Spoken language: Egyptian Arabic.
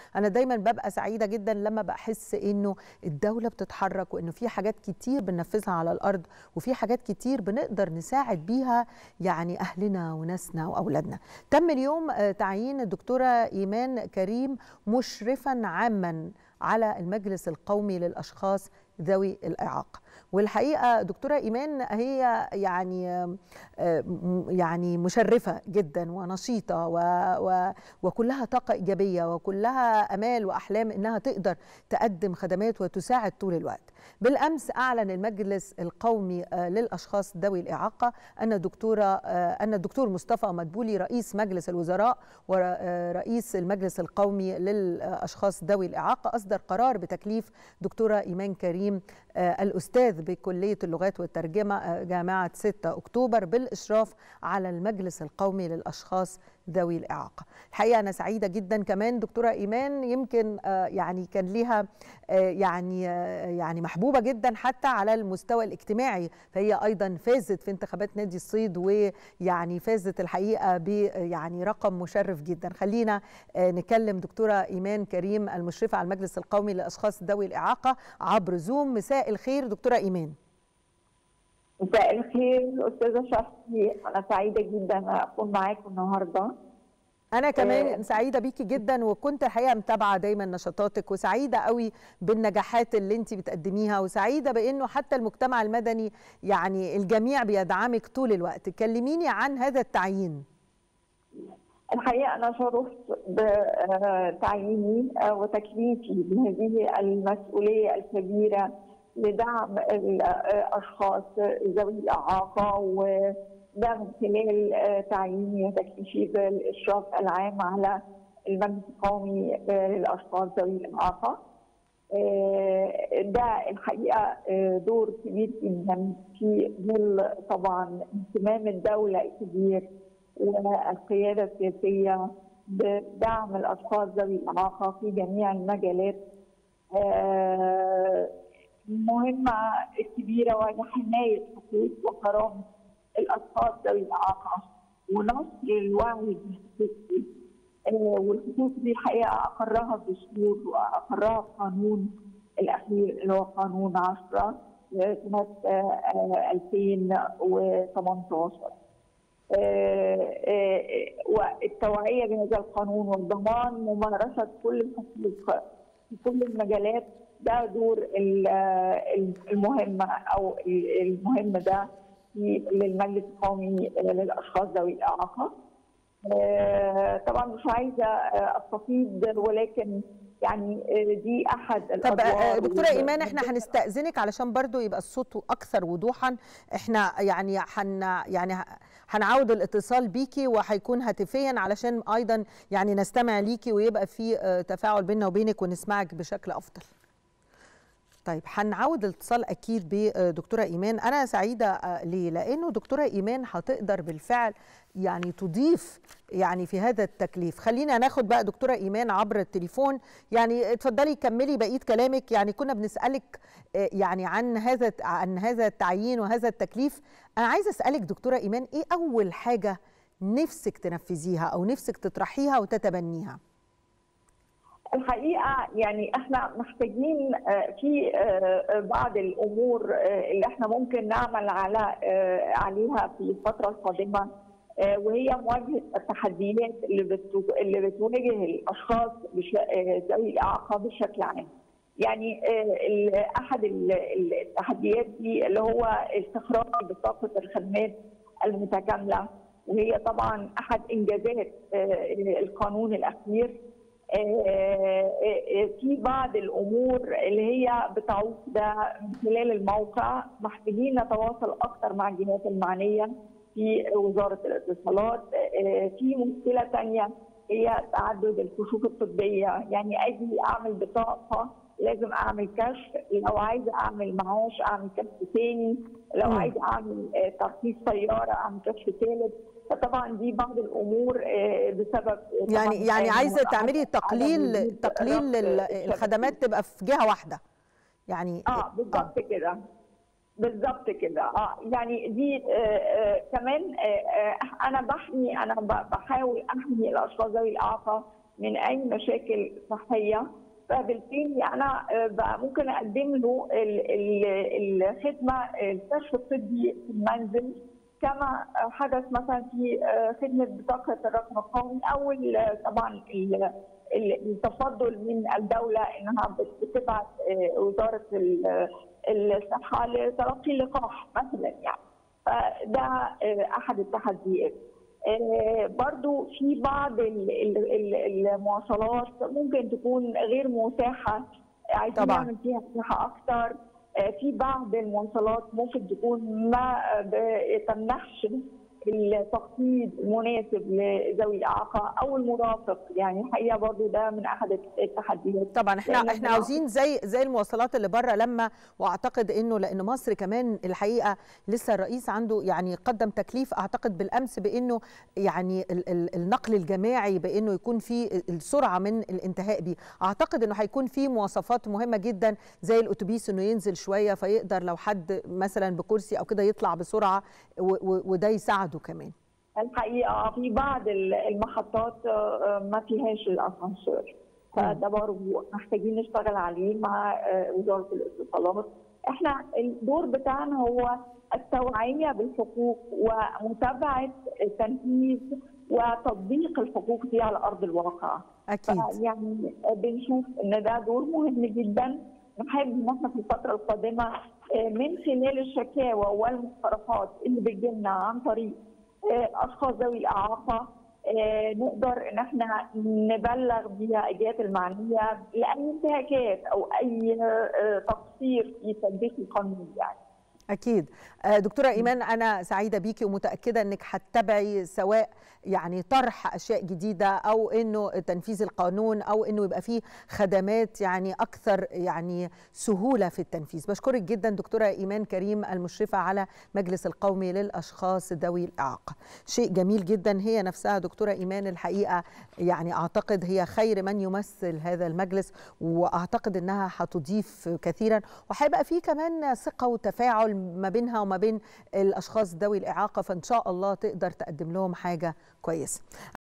انا دايما ببقى سعيده جدا لما بحس انه الدوله بتتحرك وانه في حاجات كتير بننفذها على الارض وفي حاجات كتير بنقدر نساعد بيها يعني اهلنا وناسنا واولادنا تم اليوم تعيين الدكتوره ايمان كريم مشرفا عاما على المجلس القومي للاشخاص ذوي الاعاقه والحقيقه دكتوره ايمان هي يعني يعني مشرفه جدا ونشيطه و و وكلها طاقه ايجابيه وكلها امال واحلام انها تقدر تقدم خدمات وتساعد طول الوقت بالامس اعلن المجلس القومي للاشخاص ذوي الاعاقه ان الدكتوره ان الدكتور مصطفى مدبولي رئيس مجلس الوزراء ورئيس المجلس القومي للاشخاص ذوي الاعاقه اصدر قرار بتكليف دكتوره ايمان كريم الاستاذ بكليه اللغات والترجمه جامعه 6 اكتوبر بالاشراف على المجلس القومي للاشخاص ذوي الاعاقه. الحقيقه انا سعيده جدا كمان دكتوره ايمان يمكن يعني كان ليها يعني يعني محبوبه جدا حتى على المستوى الاجتماعي فهي ايضا فازت في انتخابات نادي الصيد ويعني فازت الحقيقه ب يعني رقم مشرف جدا. خلينا نكلم دكتوره ايمان كريم المشرفه على المجلس القومي للاشخاص ذوي الاعاقه عبر زوم مساء الخير دكتوره ايمان. مساء الخير استاذه شفقي انا سعيده جدا اكون معاكم النهارده انا كمان آه سعيده بيكي جدا وكنت الحقيقه متابعه دايما نشاطاتك وسعيده قوي بالنجاحات اللي انت بتقدميها وسعيده بانه حتى المجتمع المدني يعني الجميع بيدعمك طول الوقت كلميني عن هذا التعيين الحقيقه انا شرفت بتعييني وتكليفي بهذه المسؤوليه الكبيره لدعم الاشخاص ذوي الاعاقه وده من خلال تعييني وتكليفي بالاشراف العام على المجلس القومي للاشخاص ذوي الاعاقه. ده الحقيقه دور كبير جدا في ظل طبعا اهتمام الدوله الكبير والقياده السياسيه بدعم الاشخاص ذوي الاعاقه في جميع المجالات المهمة الكبيرة وهي حماية حقوق وكرامة الأشخاص ذوي الإعاقة ونشر الوعي بالحقوق والحقوق دي الحقيقة أقرها الدستور وأقرها القانون الأخير اللي هو قانون 10 سنة 2018 والتوعية بهذا القانون والضمان ممارسة كل الحقوق في كل المجالات ده دور المهم او المهم ده في للمجلس القومي للاشخاص ذوي الاعاقه. طبعا مش عايزه استفيض ولكن يعني دي احد طب دكتوره ايمان احنا هنستاذنك علشان برضو يبقى الصوت اكثر وضوحا احنا يعني حن يعني هنعود الاتصال بيكي وهيكون هاتفيا علشان ايضا يعني نستمع ليكي ويبقى في تفاعل بيننا وبينك ونسمعك بشكل افضل طيب هنعود الاتصال اكيد بدكتوره ايمان انا سعيده ليه لانه دكتوره ايمان هتقدر بالفعل يعني تضيف يعني في هذا التكليف خلينا ناخد بقى دكتوره ايمان عبر التليفون يعني اتفضلي كملي بقيه كلامك يعني كنا بنسالك يعني عن هذا عن هذا التعيين وهذا التكليف انا عايزه اسالك دكتوره ايمان ايه اول حاجه نفسك تنفذيها او نفسك تطرحيها وتتبنيها الحقيقه يعني احنا محتاجين في بعض الامور اللي احنا ممكن نعمل على عليها في الفتره القادمه وهي مواجهه التحديات اللي اللي بتواجه الاشخاص ذوي الاعاقه بشكل عام. يعني احد التحديات دي اللي هو استخراج بطاقه الخدمات المتكامله وهي طبعا احد انجازات القانون الاخير في بعض الامور اللي هي بتعوق ده من خلال الموقع محتاجين نتواصل اكثر مع الجهات المعنيه في وزاره الاتصالات في مشكله ثانيه هي تعدد الكشوف الطبيه يعني اجي اعمل بطاقه لازم اعمل كشف لو عايزه اعمل معاش اعمل كشف ثاني لو عايزه اعمل ترخيص سياره اعمل كشف ثالث فطبعا دي بعض الامور بسبب يعني يعني عايزه تعملي تقليل تقليل الخدمات تبقى في جهه واحده يعني اه بالظبط كده بالظبط كده اه يعني دي آه آه كمان آه آه انا بحمي انا بحاول احمي الاشخاص ذوي الاعاقه من اي مشاكل صحيه فبالتالي انا بقى ممكن اقدم له الخدمه الكشف الطبي في المنزل كما حدث مثلا في خدمه بطاقه الرقم القومي او طبعا التفضل من الدوله انها بتبعت وزاره الصحه لتلقي اللقاح مثلا يعني فده احد التحديات برضو في بعض المواصلات ممكن تكون غير متاحه عايزين طبعا. نعمل فيها مساحه اكثر في بعض المواصلات ممكن تكون ما بتمنحش التخطيط المناسب لذوي الاعاقه او المرافق يعني الحقيقه برضو ده من احد التحديات طبعا احنا لأن احنا عاوزين زي زي المواصلات اللي بره لما واعتقد انه لان مصر كمان الحقيقه لسه الرئيس عنده يعني قدم تكليف اعتقد بالامس بانه يعني ال ال النقل الجماعي بانه يكون في السرعه من الانتهاء بيه اعتقد انه هيكون في مواصفات مهمه جدا زي الاتوبيس انه ينزل شويه فيقدر لو حد مثلا بكرسي او كده يطلع بسرعه وده يساعده كمان الحقيقه في بعض المحطات ما فيهاش الاسانسير فده برضه محتاجين نشتغل عليه مع وزاره الاتصالات احنا الدور بتاعنا هو التوعيه بالحقوق ومتابعه تنفيذ وتطبيق الحقوق دي على ارض الواقع اكيد يعني بنشوف ان ده دور مهم جدا نحب ان احنا في الفتره القادمه من خلال الشكاوى والمقترحات اللي بتجيلنا عن طريق اشخاص ذوي الاعاقه نقدر ان احنا نبلغ بها الجهات المعنيه لاي انتهاكات او اي تقصير في تطبيق القانون يعني. اكيد دكتوره ايمان انا سعيده بيكي ومتاكده انك هتتابعي سواء يعني طرح اشياء جديده او انه تنفيذ القانون او انه يبقى فيه خدمات يعني اكثر يعني سهوله في التنفيذ بشكرك جدا دكتوره ايمان كريم المشرفه على مجلس القومي للاشخاص ذوي الاعاقه شيء جميل جدا هي نفسها دكتوره ايمان الحقيقه يعني اعتقد هي خير من يمثل هذا المجلس واعتقد انها هتضيف كثيرا وهيبقى فيه كمان ثقه وتفاعل ما بينها وما بين الاشخاص ذوي الاعاقه فان شاء الله تقدر تقدم لهم حاجه كويسه